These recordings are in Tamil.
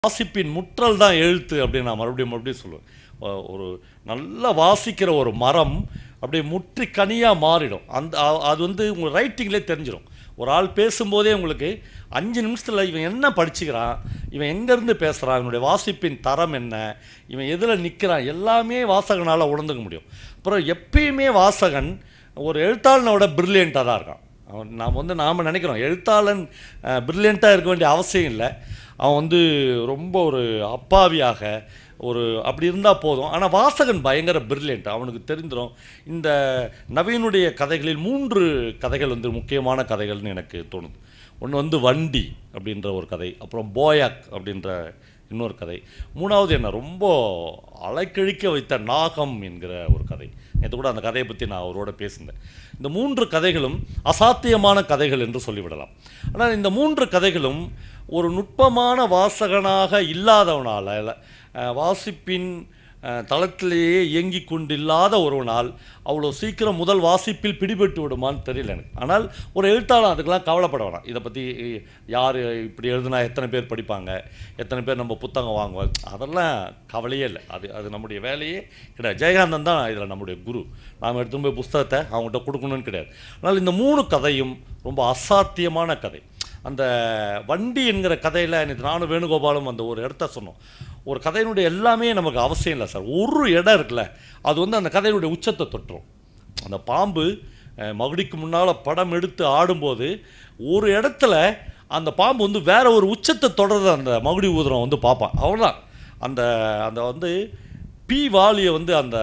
வாசிப்பின் முற்றல் தான் எழுத்து அப்படின்னு நான் மறுபடியும் மறுபடியும் சொல்லுவேன் அஹ் ஒரு நல்லா வாசிக்கிற ஒரு மரம் அப்படியே முற்றி கனியாக மாறிடும் அந்த அ- அது வந்து உங்கள் ரைட்டிங்லேயே தெரிஞ்சிடும் ஒரு ஆள் பேசும்போதே உங்களுக்கு அஞ்சு நிமிஷத்தில் இவன் என்ன படிச்சுக்கிறான் இவன் எங்கேருந்து பேசுகிறான் இவனுடைய வாசிப்பின் தரம் என்ன இவன் எதில் நிற்கிறான் எல்லாமே வாசகனால் உணர்ந்துக்க முடியும் அப்புறம் எப்பயுமே வாசகன் ஒரு எழுத்தாளனோட பிரில்லியண்ட்டாக தான் இருக்கான் அவன் நாம் வந்து நாம் நினைக்கிறோம் எழுத்தாளன் பிரில்லியண்ட்டாக இருக்க வேண்டிய அவசியம் இல்லை அவன் வந்து ரொம்ப ஒரு அப்பாவியாக ஒரு அப்படி இருந்தால் போதும் ஆனால் வாசகன் பயங்கர பிரில்லியண்ட் அவனுக்கு தெரிந்துடும் இந்த நவீனுடைய கதைகளில் மூன்று கதைகள் வந்து முக்கியமான கதைகள்னு எனக்கு தோணுது ஒன்று வந்து வண்டி அப்படின்ற ஒரு கதை அப்புறம் போயாக் அப்படின்ற இன்னொரு கதை மூணாவது என்ன ரொம்ப அலைக்கழிக்க வைத்த நாகம் என்கிற ஒரு கதை நேற்று கூட அந்த கதையை பற்றி நான் அவரோட பேசினேன் இந்த மூன்று கதைகளும் அசாத்தியமான கதைகள் என்று சொல்லிவிடலாம் ஆனால் இந்த மூன்று கதைகளும் ஒரு நுட்பமான வாசகனாக இல்லாதவனால் அஹ், வாசிப்பின் அஹ், தளத்திலேயே இயங்கிக் கொண்டில்லாத ஒருவனால் அவ்வளோ சீக்கிரம் முதல் வாசிப்பில் பிடிபட்டு விடுமான்னு தெரியல எனக்கு ஆனால் ஒரு எழுத்தாளர் அதுக்கெல்லாம் கவலைப்பட வேணாம் இதை பற்றி யார் இப்படி எழுதுனா எத்தனை பேர் படிப்பாங்க எத்தனை பேர் நம்ம புத்தகம் வாங்குவாங்க அதெல்லாம் கவலையே இல்லை அது அது நம்முடைய வேலையே கிடையாது ஜெயகாந்தன் தான் இதில் நம்முடைய குரு நாம் எடுத்துன்னு போய் புஸ்தகத்தை அவங்ககிட்ட கொடுக்கணும்னு கிடையாது ஆனால் இந்த மூணு கதையும் ரொம்ப அசாத்தியமான கதை அந்த வண்டி என்கிற கதையில் நேற்று நானும் வேணுகோபாலும் அந்த ஒரு இடத்த சொன்னோம் ஒரு கதையினுடைய எல்லாமே நமக்கு அவசியம் இல்லை சார் ஒரு இடம் இருக்குல்ல அது வந்து அந்த கதையினுடைய உச்சத்தை தொட்டுரும் அந்த பாம்பு அஹ், மகுடிக்கு முன்னால் படம் எடுத்து ஆடும்போது ஒரு இடத்துல அந்த பாம்பு வந்து வேற ஒரு உச்சத்தை தொடர்றத அந்த மகுடி ஊதுரம் வந்து பார்ப்பான் அவ்வளோதான் அந்த அந்த வந்து பி வாலியை வந்து அந்த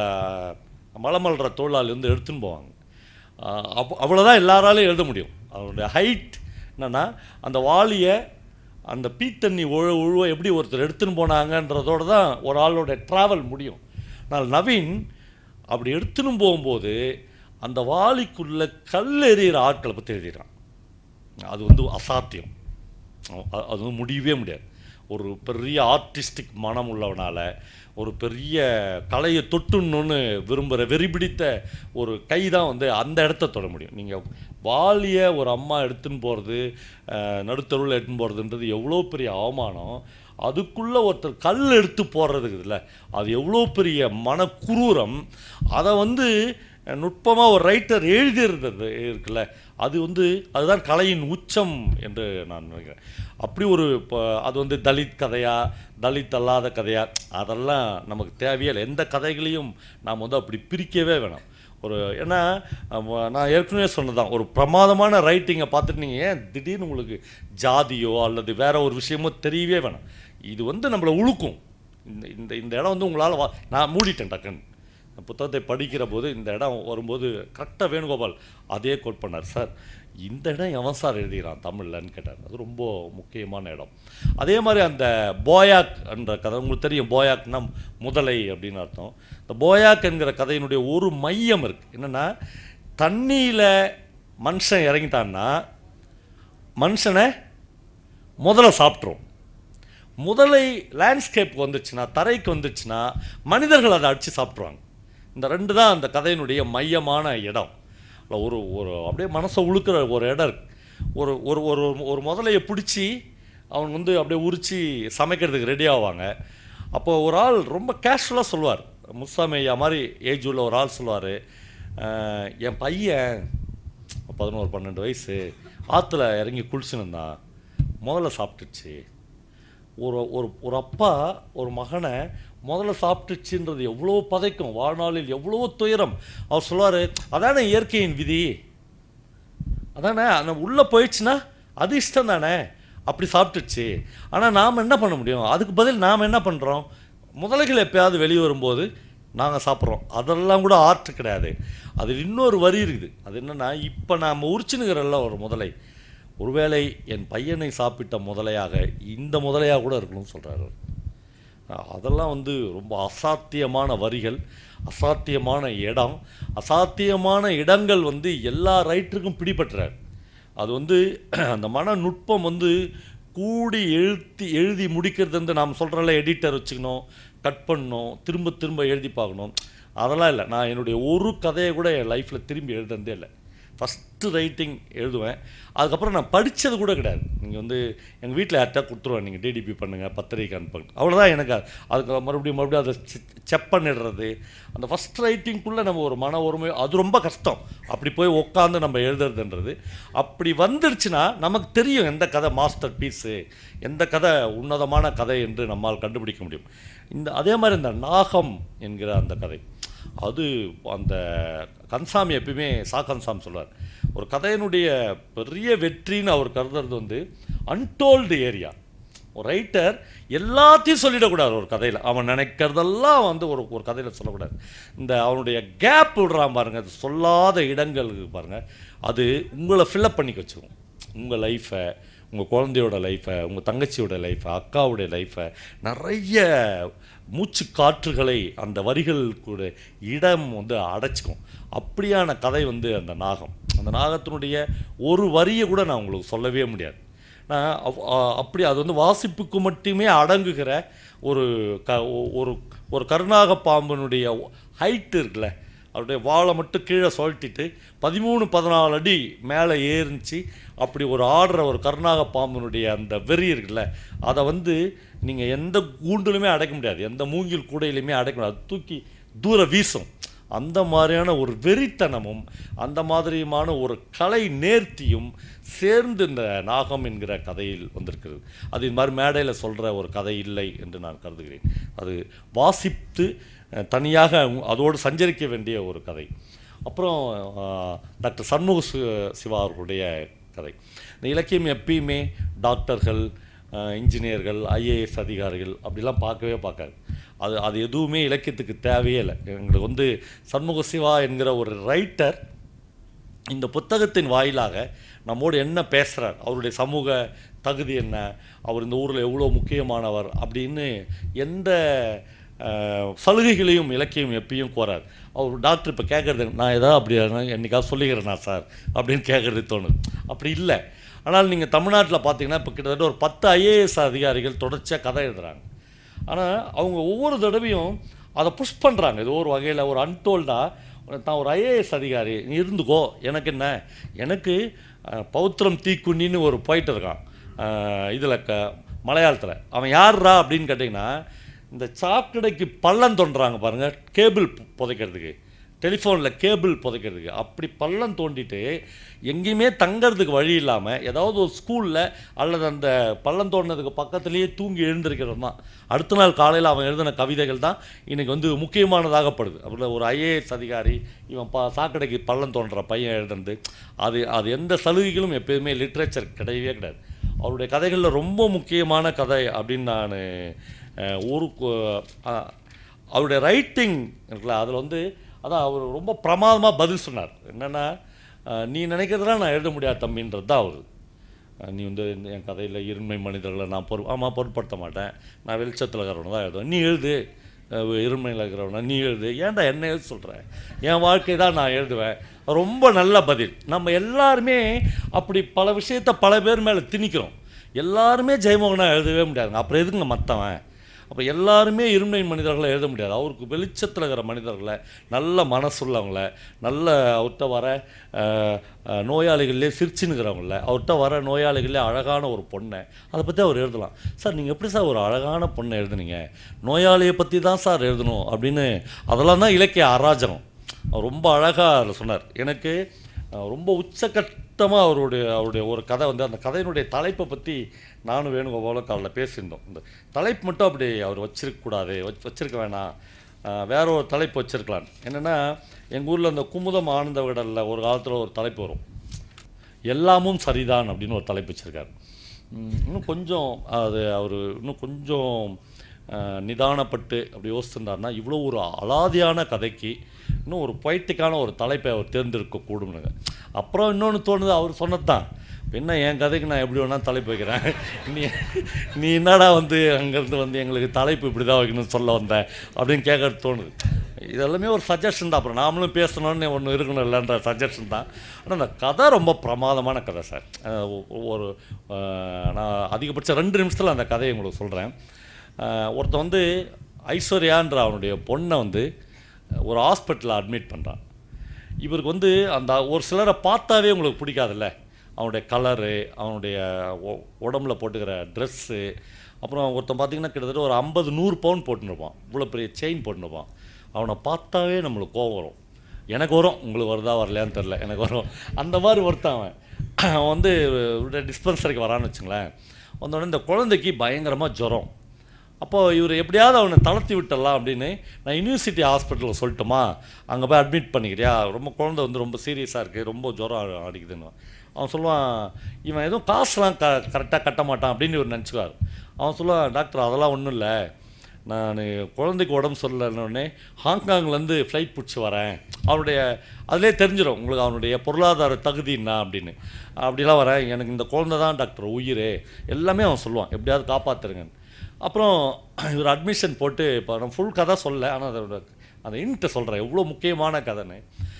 மலமல்ற தொழிலாளி வந்து எடுத்துன்னு போவாங்க ஆஹ் அவ் அவ்வளோதான் எல்லாராலையும் எழுத முடியும் அவருடைய ஹைட் என்னன்னா அந்த வாளியை அந்த பீத்தண்ணி உழ உழுவ எப்படி ஒருத்தர் எடுத்துன்னு போனாங்கன்றதோட தான் ஒரு ஆளோட ட்ராவல் முடியும் ஆனால் நவீன் அப்படி எடுத்துன்னு போகும்போது அந்த வாளிக்குள்ள கல் எறிகிற ஆட்களை பற்றி எழுதிடுறான் அது வந்து அசாத்தியம் அ- அது வந்து முடியவே முடியாது ஒரு பெரிய ஆர்டிஸ்டிக் மனம் உள்ளவனால ஒரு பெரிய கலையை தொட்டுணுன்னு விரும்புகிற வெறிபிடித்த ஒரு கை தான் வந்து அந்த இடத்த தொட முடியும் நீங்கள் வாலியை ஒரு அம்மா எடுத்துன்னு போகிறது நடுத்தருவில் எடுத்துன்னு போகிறதுன்றது எவ்வளோ பெரிய அவமானம் அதுக்குள்ளே ஒருத்தர் கல் எடுத்து போடுறதுக்கு இல்லை அது எவ்வளோ பெரிய மனக்குரூரம் அதை வந்து நுட்பமாக ஒரு ரைட்டர் எழுதியிருந்தது இருக்குல்ல அது வந்து அதுதான் கலையின் உச்சம் என்று நான் நினைக்கிறேன் அப்படி ஒரு இப்போ அது வந்து தலித் கதையா தலித் அல்லாத கதையா அதெல்லாம் நமக்கு தேவையே இல்லை எந்த கதைகளையும் நாம் வந்து அப்படி பிரிக்கவே வேணாம் ஒரு ஏன்னா அம்ம, நான் ஏற்கனவே சொன்னதான் ஒரு பிரமாதமான ரைட்டிங்கை பார்த்துட்டு நீங்கள் ஏன் திடீர்னு உங்களுக்கு ஜாதியோ அல்லது வேற ஒரு விஷயமோ தெரியவே வேணாம் இது வந்து நம்மளை உழுக்கும் இந்த இந்த இந்த இடம் வந்து உங்களால் வா நான் மூடிட்டேன் டக்குன்னு இந்த புத்தகத்தை படிக்கிற போது இந்த இடம் வரும்போது கரெக்டாக வேணுகோபால் அதே கோட் பண்ணார் சார் இந்த இடம் எவன் சார் எழுதுகிறான் தமிழ்லன்னு கேட்டார் அது ரொம்ப முக்கியமான இடம் அதே மாதிரி அந்த போயாக் என்ற கதை உங்களுக்கு தெரியும் போயாக்னா முதலை அப்படின்னு அர்த்தம் இந்த போயாக் என்கிற கதையினுடைய ஒரு மையம் இருக்குது என்னென்னா தண்ணியில் மனுஷன் இறங்கிட்டான்னா மனுஷனை முதல்ல சாப்பிட்ரும் முதலை லேண்ட்ஸ்கேப் வந்துச்சுன்னா தரைக்கு வந்துச்சுன்னா மனிதர்கள் அதை அடித்து சாப்பிட்ருவாங்க இந்த ரெண்டு தான் அந்த கதையினுடைய மையமான இடம் இல்ல ஒரு ஒரு அப்படியே மனசை உழுக்கிற ஒரு இடம் இருக்கு ஒரு ஒரு ஒரு ஒரு முதலையை பிடிச்சி அவங்க வந்து அப்படியே உரித்து சமைக்கிறதுக்கு ரெடி ஆவாங்க அப்போ ஒரு ஆள் ரொம்ப கேஷுவலாக சொல்லுவார் முஸ்தாமையா மாதிரி ஏஜ் உள்ள ஒரு ஆள் சொல்லுவார் என் பையன் பதினோரு பன்னெண்டு வயசு ஆற்றுல இறங்கி குளிச்சுன்னு இருந்தான் முதல்ல சாப்பிட்டுச்சு ஒரு ஒரு ஒரு அப்பா ஒரு மகனை முதல்ல சாப்பிட்டுச்சுன்றது எவ்வளோ பதைக்கும் வாழ்நாளில் எவ்வளோ துயரம் அவர் சொல்லுவார் அதானே இயற்கையின் விதி அதானே அந்த உள்ளே போயிடுச்சுன்னா அது இஷ்டம் தானே அப்படி சாப்பிட்டுச்சு ஆனால் நாம் என்ன பண்ண முடியும் அதுக்கு பதில் நாம் என்ன பண்ணுறோம் முதலைகள் எப்பயாவது வெளியே வரும்போது நாங்கள் சாப்பிட்றோம் அதெல்லாம் கூட ஆர்ட் கிடையாது அதில் இன்னொரு வரி இருக்குது அது என்னென்னா இப்போ நாம் உரிச்சுனுக்கிறல்ல ஒரு முதலை ஒருவேளை என் பையனை சாப்பிட்ட முதலையாக இந்த முதலையாக கூட இருக்கணும்னு சொல்கிறாரு அதெல்லாம் வந்து ரொம்ப அசாத்தியமான வரிகள் அசாத்தியமான இடம் அசாத்தியமான இடங்கள் வந்து எல்லா ரைட்டருக்கும் பிடிபட்டுறாரு அது வந்து அந்த மன நுட்பம் வந்து கூடி எழுத்தி எழுதி முடிக்கிறது வந்து நாம் சொல்கிறோம்ல எடிட்டர் வச்சுக்கணும் கட் பண்ணணும் திரும்ப திரும்ப எழுதி பார்க்கணும் அதெல்லாம் இல்லை நான் என்னுடைய ஒரு கதையை கூட என் லைஃப்பில் திரும்பி எழுதுனதே இல்லை ஃபஸ்ட்டு ரைட்டிங் எழுதுவேன் அதுக்கப்புறம் நான் படித்தது கூட கிடையாது நீங்கள் வந்து எங்கள் வீட்டில் யார்ட்டா கொடுத்துருவேன் நீங்கள் டிடிபி பண்ணுங்கள் பத்திரிக்கை அனுப்புங்க அவ்வளோதான் எனக்கு அது. அதுக்கு மறுபடியும் மறுபடியும் அதை செக் பண்ணிடுறது அந்த ஃபஸ்ட் ரைட்டிங்குள்ளே நம்ம ஒரு மன ஒருமை அது ரொம்ப கஷ்டம் அப்படி போய் உட்காந்து நம்ம எழுதுறதுன்றது அப்படி வந்துடுச்சுன்னா நமக்கு தெரியும் எந்த கதை மாஸ்டர் பீஸு எந்த கதை உன்னதமான கதை என்று நம்மால் கண்டுபிடிக்க முடியும் இந்த அதே மாதிரி இந்த நாகம் என்கிற அந்த கதை அது அந்த கன்சாமி எப்பயுமே சா கன்சாமி சொல்வார் ஒரு கதையினுடைய பெரிய வெற்றின்னு அவர் கருதுறது வந்து அன்டோல்டு ஏரியா ஒரு ரைட்டர் எல்லாத்தையும் சொல்லிடக்கூடாது ஒரு கதையில் அவன் நினைக்கிறதெல்லாம் வந்து ஒரு ஒரு கதையில் சொல்லக்கூடாது இந்த அவனுடைய கேப் விடுறான் பாருங்க அது சொல்லாத இடங்கள் பாருங்க அது உங்களை ஃபில்லப் பண்ணி வச்சுக்கும் உங்கள் லைஃப்பை உங்கள் குழந்தையோட லைஃப்பை உங்கள் தங்கச்சியோட லைஃப்பை அக்காவுடைய லைஃப்பை நிறைய மூச்சு காற்றுகளை அந்த வரிகள் கூட இடம் வந்து அடைச்சிக்கும் அப்படியான கதை வந்து அந்த நாகம் அந்த நாகத்தினுடைய ஒரு வரியை கூட நான் உங்களுக்கு சொல்லவே முடியாது நான் அவ்- அ- அப்படி அது வந்து வாசிப்புக்கு மட்டுமே அடங்குகிற ஒரு க ஒ- ஒரு ஒரு கருணாக பாம்பனுடைய ஹைட் இருக்குல்ல அவருடைய வாழை மட்டும் கீழே சொல்லிட்டு பதிமூணு பதினாலு அடி மேலே ஏறிச்சு அப்படி ஒரு ஆடுற ஒரு கருணாக பாம்பனுடைய அந்த வெறி இருக்குல்ல அதை வந்து நீங்கள் எந்த கூண்டுலுமே அடைக்க முடியாது எந்த மூங்கில் கூடையிலுமே அடைக்க முடியாது அது தூக்கி தூர வீசும் அந்த மாதிரியான ஒரு வெறித்தனமும் அந்த மாதிரியான ஒரு கலை நேர்த்தியும் சேர்ந்து இந்த நாகம் என்கிற கதையில் வந்திருக்கிறது அது இந்த மாதிரி மேடையில் சொல்கிற ஒரு கதை இல்லை என்று நான் கருதுகிறேன் அது வாசித்து அஹ், தனியாக உ- அதோடு சஞ்சரிக்க வேண்டிய ஒரு கதை அப்புறம் அஹ், டாக்டர் சண்முக சி- சிவா அவர்களுடைய கதை இந்த இலக்கியம் எப்பயுமே டாக்டர்கள் அஹ், இன்ஜினியர்கள் ஐஏஎஸ் அதிகாரிகள் அப்படிலாம் பார்க்கவே பார்க்காது அது அது எதுவுமே இலக்கியத்துக்கு தேவையே இல்லை எங்களுக்கு வந்து சண்முக சிவா என்கிற ஒரு ரைட்டர் இந்த புத்தகத்தின் வாயிலாக நம்மோடு என்ன பேசுகிறார் அவருடைய சமூக தகுதி என்ன அவர் இந்த ஊரில் எவ்வளோ முக்கியமானவர் அப்படின்னு எந்த அஹ், சலுகைகளையும் இலக்கியம் எப்பயும் கோரார் அவர் டாக்டர் இப்போ கேட்குறது நான் ஏதாவது அப்படி என்னைக்காவது சொல்லிக்கிறேனா சார் அப்படின்னு கேட்குறது தோணுது அப்படி இல்லை ஆனால் நீங்கள் தமிழ்நாட்டில் பார்த்தீங்கன்னா இப்போ கிட்டத்தட்ட ஒரு பத்து ஐஏஎஸ் அதிகாரிகள் தொடர்ச்சியாக கதை எழுதுகிறாங்க ஆனால் அவங்க ஒவ்வொரு தடவையும் அதை புஷ் பண்ணுறாங்க ஏதோ ஒரு வகையில் ஒரு அன்டோல்டாக தான் ஒரு ஐஏஎஸ் அதிகாரி நீ இருந்துக்கோ எனக்கு என்ன எனக்கு அஹ், பௌத்திரம் தீக்குண்ணின்னு ஒரு போயிட்டு இருக்கான் இதில் க மலையாளத்தில் அவன் யார்ரா அப்படின்னு கேட்டிங்கன்னா இந்த சாக்கடைக்கு பள்ளம் தோண்டுறாங்க பாருங்கள் கேபிள் புதைக்கிறதுக்கு டெலிஃபோனில் கேபிள் புதைக்கிறதுக்கு அப்படி பள்ளம் தோண்டிட்டு எங்கேயுமே தங்கறதுக்கு வழி இல்லாமல் ஏதாவது ஒரு ஸ்கூலில் அல்லது அந்த பள்ளம் தோண்டினதுக்கு பக்கத்துலேயே தூங்கி எழுந்திருக்கிறது தான் அடுத்த நாள் காலையில் அவன் எழுதின கவிதைகள் தான் இன்றைக்கி வந்து முக்கியமானதாகப்படுது அப்புறம் ஒரு ஐஏஎஸ் அதிகாரி இவன் பா சாக்கடைக்கு பள்ளம் தோன்ற பையன் எழுதுனது அது அது எந்த சலுகைகளும் எப்போதுமே லிட்ரேச்சர் கிடையவே கிடையாது அவருடைய கதைகளில் ரொம்ப முக்கியமான கதை அப்படின்னு நான் அஹ், ஒரு கு- அஹ், அவருடைய ரைட்டிங் இருக்குல்ல அதில் வந்து அதான் அவர் ரொம்ப பிரமாதமாக பதில் சொன்னார் என்னென்னா நீ நினைக்கிறதெல்லாம் நான் எழுத முடியாது தம்பின்றது தான் அவர் நீ வந்து இந்த என் கதையில் இருண்மை மனிதர்களை நான் பொறு ஆமாம் பொருட்படுத்த மாட்டேன் நான் வெளிச்சத்தில் இருக்கிறவனை தான் எழுதுவேன் நீ எழுது அஹ் இருண்மையில் இருக்கிறவனா நீ எழுது ஏன்டா என்ன எழுத சொல்கிறேன் என் வாழ்க்கை தான் நான் எழுதுவேன் ரொம்ப நல்ல பதில் நம்ம எல்லாருமே அப்படி பல விஷயத்தை பல பேர் மேலே திணிக்கிறோம் எல்லாருமே ஜெயமோகனா எழுதவே முடியாதுங்க அப்புறம் எதுக்குங்க மற்றவன் அப்போ எல்லாருமே இருண்மை மனிதர்களை எழுத முடியாது அவருக்கு வெளிச்சத்தில் இருக்கிற மனிதர்களை நல்ல மனசுள்ளவங்கள நல்ல அவர்கிட்ட வர அஹ், அஹ், நோயாளிகள்லேயே சிரிச்சுன்னுக்கிறவங்கள அவர்கிட்ட வர நோயாளிகளே அழகான ஒரு பொண்ணை அதை பற்றி அவர் எழுதலாம் சார் நீங்கள் எப்படி சார் ஒரு அழகான பொண்ணை எழுதுனீங்க நோயாளியை பற்றி தான் சார் எழுதணும் அப்படின்னு அதெல்லாம் தான் இலக்கிய அராஜகம் அவர் ரொம்ப அழகாக அதில் சொன்னார் எனக்கு அஹ், ரொம்ப உச்சக்கட்டமாக அவருடைய அவருடைய ஒரு கதை வந்து அந்த கதையினுடைய தலைப்பை பற்றி நானும் வேணுகோபாலும் காலைல பேசியிருந்தோம் இந்த தலைப்பு மட்டும் அப்படி அவர் வச்சிருக்கக்கூடாது வச் வச்சிருக்க வேணாம் அஹ், வேற ஒரு தலைப்பு வச்சிருக்கலாம் என்னென்னா எங்கள் ஊரில் இந்த குமுதம் ஆனந்த விடலில் ஒரு காலத்தில் ஒரு தலைப்பு வரும் எல்லாமும் சரிதான் அப்படின்னு ஒரு தலைப்பு வச்சிருக்காரு ம், இன்னும் கொஞ்சம் அது அவர் இன்னும் கொஞ்சம் அஹ், நிதானப்பட்டு அப்படி யோசிச்சிருந்தாருன்னா இவ்வளோ ஒரு அலாதியான கதைக்கு இன்னும் ஒரு பொய்ட்டிக்கான ஒரு தலைப்பை அவர் தேர்ந்தெடுக்க கூடும்னுங்க அப்புறம் இன்னொன்று தோணுது அவர் சொன்னது தான் என்ன என் கதைக்கு நான் எப்படி வேணால் தலைப்பு வைக்கிறேன் நீ நீ என்னடா வந்து அங்கேருந்து வந்து எங்களுக்கு தலைப்பு இப்படி தான் வைக்கணும்னு சொல்ல வந்த அப்படின்னு கேட்கறது தோணுது இதெல்லாமே ஒரு சஜஷன் தான் அப்புறம் நாமளும் பேசணும்னு ஒன்று இருக்கணும் இல்லைன்ற சஜஷன் தான் ஆனால் அந்த கதை ரொம்ப பிரமாதமான கதை சார் அஹ் ஒ- ஒரு அஹ், நான் அதிகபட்சம் ரெண்டு நிமிஷத்தில் அந்த கதையை உங்களுக்கு சொல்கிறேன் ஒருத்தன் வந்து ஐஸ்வர்யான்ற அவனுடைய பொண்ணை வந்து ஒரு ஹாஸ்பிட்டலில் அட்மிட் பண்ணுறான் இவருக்கு வந்து அந்த ஒரு சிலரை பார்த்தாவே உங்களுக்கு பிடிக்காதுல்ல அவனுடைய கலரு அவனுடைய ஒ- உடம்புல போட்டுக்கிற ட்ரெஸ்ஸு அப்புறம் ஒருத்தன் பார்த்தீங்கன்னா கிட்டத்தட்ட ஒரு ஐம்பது நூறு பவுன் போட்டுருப்பான் இவ்வளோ பெரிய செயின் போட்டுருப்பான் அவனை பார்த்தாவே நம்மளுக்கு கோவம் வரும் எனக்கு வரும் உங்களுக்கு வருதா வரலையான்னு தெரில எனக்கு வரும் அந்த மாதிரி ஒருத்தன் அவன் அவன் வந்து டிஸ்பென்சரிக்கு வரான்னு வச்சுங்களேன் வந்தோடனே இந்த குழந்தைக்கு பயங்கரமாக ஜுரம் அப்போ இவர் எப்படியாவது அவனை தளர்த்தி விட்டுடலாம் அப்படின்னு நான் யூனிவர்சிட்டி ஹாஸ்பிட்டலில் சொல்லட்டுமா அங்கே போய் அட்மிட் பண்ணிக்கிறியா ரொம்ப குழந்தை வந்து ரொம்ப சீரியஸாக இருக்குது ரொம்ப ஜுரம் அ- அடிக்குதுன்னு அவன் சொல்லுவான் இவன் எதுவும் காசுலாம் க கரெக்டாக கட்ட மாட்டான் அப்படின்னு இவர் நினச்சிக்குவார் அவன் சொல்லுவான் டாக்டர் அதெல்லாம் ஒன்றும் இல்லை நான் குழந்தைக்கு உடம்பு சரியில்லைன்னொடனே ஹாங்காங்லேருந்து ஃப்ளைட் பிடிச்சி வரேன் அவனுடைய அதிலே தெரிஞ்சிடும் உங்களுக்கு அவனுடைய பொருளாதார தகுதி என்ன அப்படின்னு அப்படிலாம் வரேன் எனக்கு இந்த குழந்தை தான் டாக்டர் உயிர் எல்லாமே அவன் சொல்லுவான் எப்படியாவது காப்பாற்றுருங்கன்னு அப்புறம் இவர் அட்மிஷன் போட்டு இப்போ நான் ஃபுல் கதை சொல்ல ஆனால் அதோட அந்த இன்ட்டை சொல்கிறேன் எவ்வளோ முக்கியமான கதைன்னு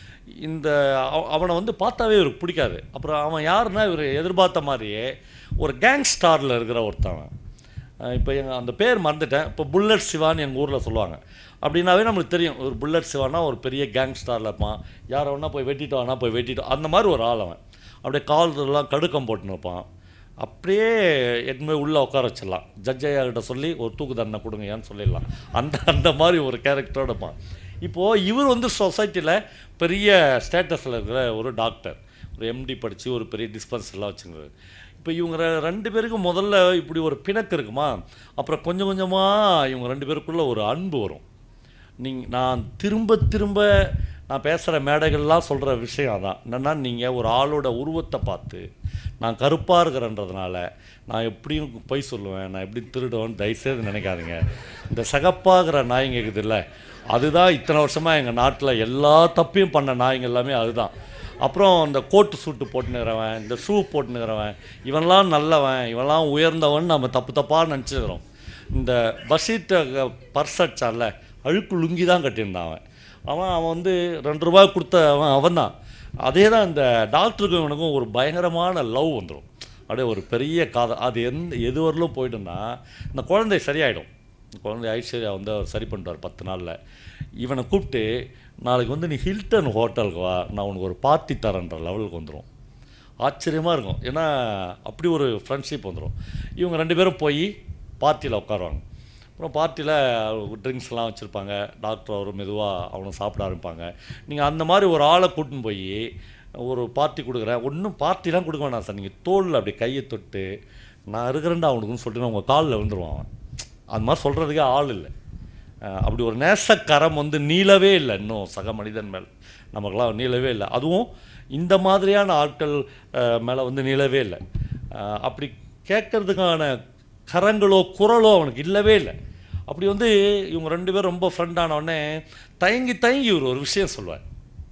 இந்த அவ- அவனை வந்து பார்த்தாவே இவருக்கு பிடிக்காது அப்புறம் அவன் யாருன்னா இவர் எதிர்பார்த்த மாதிரியே ஒரு கேங் ஸ்டாரில் இருக்கிற ஒருத்தவன் இப்போ எங்கள் அந்த பேர் மறந்துட்டேன் இப்போ புல்லட் சிவான்னு எங்கள் ஊரில் சொல்லுவாங்க அப்படின்னாவே நம்மளுக்கு தெரியும் ஒரு புல்லட் சிவானா ஒரு பெரிய கேங் ஸ்டாரில் இருப்பான் யாரை வேணா போய் வெட்டிட்டு வேணா போய் வெட்டிட்டு அந்த மாதிரி ஒரு ஆள் அவன் அப்படியே காலத்துலாம் கடுக்கம் போட்டுன்னு இருப்பான் அப்படியே எதுவுமே உள்ளே உட்கார வச்சிடலாம் ஜட்ஜ் ஐயா கிட்ட சொல்லி ஒரு தூக்கு தண்டனை கொடுங்கயான்னு சொல்லிடலாம் அந்த அந்த மாதிரி ஒரு கேரக்டரோட இருப்பான் இப்போது இவர் வந்து சொசைட்டியில் பெரிய ஸ்டேட்டஸில் இருக்கிற ஒரு டாக்டர் ஒரு எம்டி படித்து ஒரு பெரிய டிஸ்பென்சரிலாம் வச்சுங்கிறாரு இப்போ இவங்க ரெ- ரெண்டு பேருக்கும் முதல்ல இப்படி ஒரு பிணக்கு இருக்குமா அப்புறம் கொஞ்சம் கொஞ்சமாக இவங்க ரெண்டு பேருக்குள்ள ஒரு அன்பு வரும் நீங்க நான் திரும்ப திரும்ப நான் பேசுகிற மேடைகள்லாம் சொல்கிற விஷயம் அதான் என்னென்னா நீங்கள் ஒரு ஆளோட உருவத்தை பார்த்து நான் கருப்பாக இருக்கிறன்றதுனால நான் எப்படியும் பொய் சொல்லுவேன் நான் எப்படி திருடுவேன்னு தயவுசெய்து நினைக்காதீங்க இந்த சகப்பாகிற நாய்ங்க இருக்குதுல்ல அதுதான் இத்தனை வருஷமாக எங்கள் நாட்டில் எல்லா தப்பையும் பண்ண நாய்ங்க எல்லாமே அதுதான் அப்புறம் இந்த கோட்டு சூட்டு போட்டுனுக்கிறவன் இந்த ஷூ போட்டுனுக்கிறவன் இவன்லாம் நல்லவன் இவன்லாம் உயர்ந்தவன் நம்ம தப்பு தப்பாக நினச்சிக்கிறோம் இந்த பஸ்ஸீட்டை பர்ஸ் அடிச்சான்ல அழுக்கு லுங்கி தான் கட்டியிருந்தான் அவன் அவன் அவன் வந்து ரெண்டு ரூபாய் கொடுத்த அவன் அவன் தான் அதே தான் இந்த டாக்டருக்கும் இவனுக்கும் ஒரு பயங்கரமான லவ் வந்துடும் அப்படியே ஒரு பெரிய காதல் அது எந்த எது வரலும் போயிட்டுன்னா இந்த குழந்தை சரியாயிடும் இந்த குழந்தை ஐஸ்வர்யா வந்து அவர் சரி பண்ணிட்டார் பத்து நாளில் இவனை கூப்பிட்டு நாளைக்கு வந்து நீ ஹில்டன் ஹோட்டலுக்கு வா நான் உனக்கு ஒரு பார்ட்டி தரேன்ற லெவலுக்கு வந்துடும் ஆச்சரியமாக இருக்கும் ஏன்னா அப்படி ஒரு ஃப்ரெண்ட்ஷிப் வந்துடும் இவங்க ரெண்டு பேரும் போய் பார்ட்டியில் உட்காருவாங்க அப்புறம் பார்ட்டியில் ட்ரிங்க்ஸ்லாம் வச்சுருப்பாங்க டாக்டர் அவர் மெதுவாக அவனும் சாப்பிட ஆரம்பிப்பாங்க நீங்கள் அந்த மாதிரி ஒரு ஆளை கூட்டின்னு போய் ஒரு பார்ட்டி கொடுக்குறேன் ஒன்றும் பார்ட்டிலாம் கொடுக்க வேணாம் சார் நீங்கள் தோளில் அப்படி கையை தொட்டு நான் இருக்கிறேன்டா அவனுக்குன்னு சொல்லிட்டு உங்கள் காலில் விழுந்துருவான் அவன் அந்த மாதிரி சொல்கிறதுக்கே ஆள் இல்லை அஹ் அப்படி ஒரு நேசக்கரம் வந்து நீளவே இல்லை இன்னும் சக மனிதன் மேல் நமக்கெல்லாம் நீளவே இல்லை அதுவும் இந்த மாதிரியான ஆட்கள் மேலே வந்து நீளவே இல்லை அஹ் அப்படி கேட்கறதுக்கான கரங்களோ குரலோ அவனுக்கு இல்லவே இல்லை அப்படி வந்து இவங்க ரெண்டு பேரும் ரொம்ப ஃப்ரெண்ட் உடனே தயங்கி தயங்கி இவர் ஒரு விஷயம் சொல்லுவார்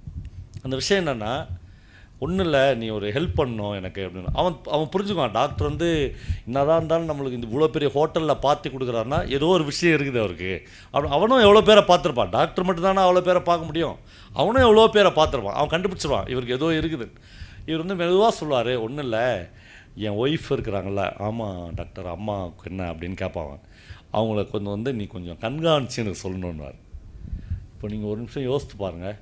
அந்த விஷயம் என்னென்னா ஒன்றும் இல்லை நீ ஒரு ஹெல்ப் பண்ணணும் எனக்கு அப்படின்னு அவன் அவன் புரிஞ்சுக்குவான் டாக்டர் வந்து என்னதான் இருந்தாலும் நம்மளுக்கு இந்த இவ்வளோ பெரிய ஹோட்டலில் பார்த்து கொடுக்குறாருன்னா ஏதோ ஒரு விஷயம் இருக்குது அவருக்கு அவன் அவனும் எவ்வளோ பேரை பார்த்துருப்பான் டாக்டர் மட்டும்தானே அவ்வளோ பேரை பார்க்க முடியும் அவனும் எவ்வளோ பேரை பார்த்துருப்பான் அவன் கண்டுபிடிச்சிருவான் இவருக்கு ஏதோ இருக்குது இவர் வந்து மெதுவாக சொல்லுவார் ஒன்றும் இல்லை என் ஒய்ஃப் இருக்கிறாங்கல்ல ஆமாம் டாக்டர் அம்மாவுக்கு என்ன அப்படின்னு கேட்பான் அவன். அவங்கள கொஞ்சம் வந்து நீ கொஞ்சம் கண்காணிச்சு எனக்கு சொல்லணுன்னார் இப்போ நீங்கள் ஒரு நிமிஷம் யோசித்து பாருங்கள்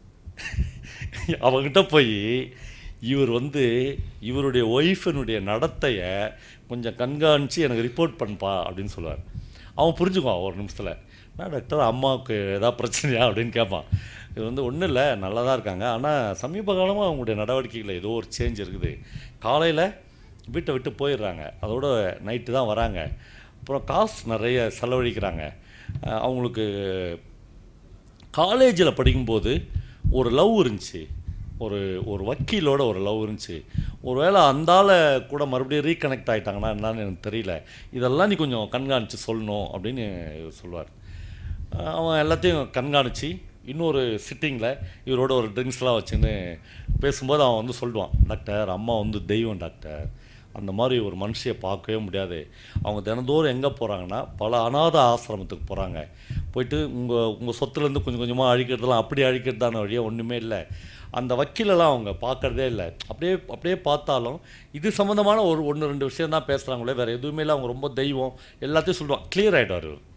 அவகிட்ட போய் இவர் வந்து இவருடைய ஒய்ஃபினுடைய நடத்தையை கொஞ்சம் கண்காணித்து எனக்கு ரிப்போர்ட் பண்ணுப்பா அப்படின்னு சொல்லுவார் அவன் புரிஞ்சுக்குவான் ஒரு நிமிஷத்தில் நான் டாக்டர் அம்மாவுக்கு ஏதாவது பிரச்சனையா அப்படின்னு கேட்பான் இது வந்து ஒன்றும் இல்லை நல்லா தான் இருக்காங்க ஆனால் சமீப காலமாக அவங்களுடைய நடவடிக்கைகளில் ஏதோ ஒரு சேஞ்ச் இருக்குது காலையில் வீட்டை விட்டு போயிடுறாங்க அதோட நைட்டு தான் வராங்க அப்புறம் காசு நிறைய செலவழிக்கிறாங்க அஹ் அவங்களுக்கு காலேஜில் படிக்கும்போது ஒரு லவ் இருந்துச்சு ஒரு ஒரு வக்கீலோட ஒரு லவ் இருந்துச்சு ஒருவேளை அந்த ஆளை கூட மறுபடியும் ரீகனெக்ட் ஆகிட்டாங்கன்னா என்னன்னு எனக்கு தெரியல இதெல்லாம் நீ கொஞ்சம் கண்காணித்து சொல்லணும் அப்படின்னு சொல்லுவார் அவன் எல்லாத்தையும் கண்காணித்து இன்னொரு சிட்டிங்கில் இவரோட ஒரு ட்ரிங்க்ஸ்லாம் வச்சுன்னு பேசும்போது அவன் வந்து சொல்லுவான் டாக்டர் அம்மா வந்து தெய்வம் டாக்டர் அந்த மாதிரி ஒரு மனுஷியை பார்க்கவே முடியாது அவங்க தினந்தோறும் எங்கே போகிறாங்கன்னா பல அனாத ஆசிரமத்துக்கு போகிறாங்க போயிட்டு உங்கள் உங்கள் சொத்துலேருந்து கொஞ்சம் கொஞ்சமாக அழிக்கிறதுலாம் அப்படி அழிக்கிறதான வழியாக ஒன்றுமே இல்லை அந்த வக்கீலெல்லாம் அவங்க பார்க்கறதே இல்லை அப்படியே அப்படியே பார்த்தாலும் இது சம்மந்தமான ஒரு ஒன்று ரெண்டு விஷயம் தான் பேசுகிறாங்களே வேறு எதுவுமே இல்லை அவங்க ரொம்ப தெய்வம் எல்லாத்தையும் சொல்லுவான் கிளியர் ஆகிடுவார் இவர்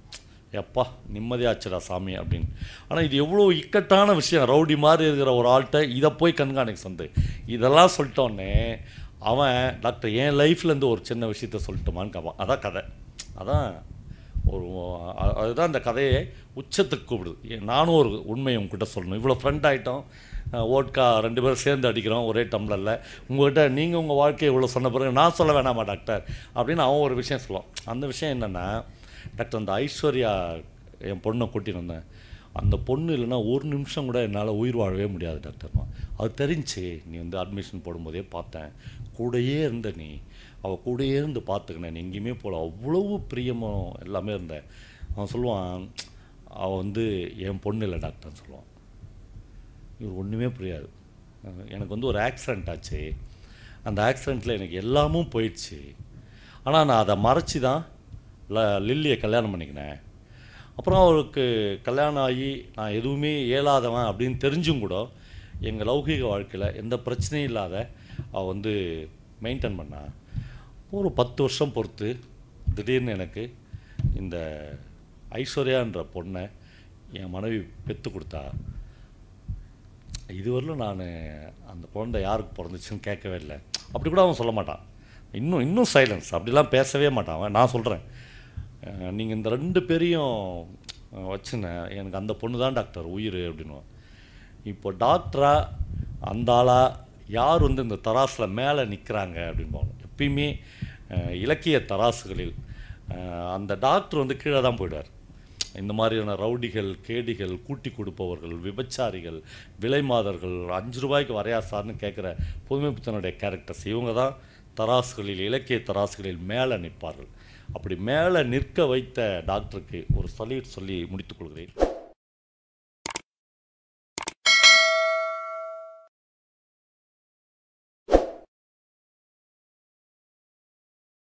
எப்பா நிம்மதியாச்சுடா சாமி அப்படின்னு ஆனால் இது எவ்வளோ இக்கட்டான விஷயம் ரவுடி மாதிரி இருக்கிற ஒரு ஆள்கிட்ட இதை போய் கண்காணிக்க சொந்து இதெல்லாம் சொல்லிட்டோன்னே அவன் டாக்டர் என் லைஃப்லேருந்து ஒரு சின்ன விஷயத்த சொல்லட்டுமான்னு கேட்பான் அதான் கதை அதான் ஒரு அ- அதுதான் அந்த கதையை உச்சத்துக்கு கூப்பிடுது ஏ- நானும் ஒரு உண்மையை உங்ககிட்ட சொல்லணும் இவ்வளோ ஃப்ரெண்ட் ஆகிட்டோம் ஓட்கா ரெண்டு பேரும் சேர்ந்து அடிக்கிறோம் ஒரே டம்ளரில் உங்கள்கிட்ட நீங்கள் உங்கள் வாழ்க்கையை இவ்வளோ சொன்ன பிறகு நான் சொல்ல வேணாமா டாக்டர் அப்படின்னு அவன் ஒரு விஷயம் சொல்லுவான் அந்த விஷயம் என்னென்னா டாக்டர் அந்த ஐஸ்வர்யா என் பொண்ணை கூட்டின்னு வந்தேன் அந்த பொண்ணு இல்லைன்னா ஒரு நிமிஷம் கூட என்னால் உயிர் வாழவே முடியாது டாக்டர்மா அது தெரிஞ்சு நீ வந்து அட்மிஷன் போடும்போதே பார்த்தேன் கூடயே இருந்த நீ அவள் கூடயே இருந்து பார்த்துக்கினேன் நீ எங்கேயுமே போகல அவ்வளவு பிரியமும் எல்லாமே இருந்தேன் அவன் சொல்லுவான் அவள் வந்து என் பொண்ணு இல்லை டாக்டர்னு சொல்லுவான் இவர் ஒன்றுமே புரியாது அஹ் எனக்கு வந்து ஒரு ஆக்சிடெண்ட் ஆச்சு அந்த ஆக்சிடெண்ட்டில் எனக்கு எல்லாமும் போயிடுச்சு ஆனால் நான் அதை மறைச்சி தான் ல லில்லியை கல்யாணம் பண்ணிக்கினேன் அப்புறம் அவருக்கு கல்யாணம் ஆகி நான் எதுவுமே இயலாதவன் அப்படின்னு தெரிஞ்சும் கூட எங்கள் லௌகிக வாழ்க்கையில் எந்த பிரச்சனையும் இல்லாத அவள் வந்து மெயின்டைன் பண்ணா ஒரு பத்து வருஷம் பொறுத்து திடீர்னு எனக்கு இந்த ஐஸ்வர்யான்ற பொண்ணை என் மனைவி பெற்று கொடுத்தா இதுவரையிலும் நான் அந்த குழந்தை யாருக்கு பிறந்துச்சுன்னு கேட்கவே இல்லை அப்படி கூட அவன் சொல்ல மாட்டான் இன்னும் இன்னும் சைலன்ஸ் அப்படிலாம் பேசவே மாட்டான் அவன் நான் சொல்கிறேன் நீங்கள் இந்த ரெண்டு பேரையும் அஹ், வச்சுன்னு எனக்கு அந்த பொண்ணு தான் டாக்டர் உயிர் அப்படின்னுவான் இப்போ டாக்டரா அந்த ஆளா யார் வந்து இந்த தராசில் மேலே நிற்கிறாங்க அப்படின்பாங்க எப்பயுமே அஹ், இலக்கிய தராசுகளில் அஹ், அந்த டாக்டர் வந்து கீழே தான் போயிடுவார் இந்த மாதிரியான ரவுடிகள் கேடிகள் கூட்டி கொடுப்பவர்கள் விபச்சாரிகள் விலைமாதர்கள் அஞ்சு ரூபாய்க்கு வரையா சார்னு கேட்குற புதுமை புத்தனுடைய கேரக்டர்ஸ் இவங்க தான் தராசுகளில் இலக்கிய தராசுகளில் மேலே நிற்பார்கள் அப்படி மேலே நிற்க வைத்த டாக்டருக்கு ஒரு சல்யூட் சொல்லி முடித்துக் கொள்கிறேன்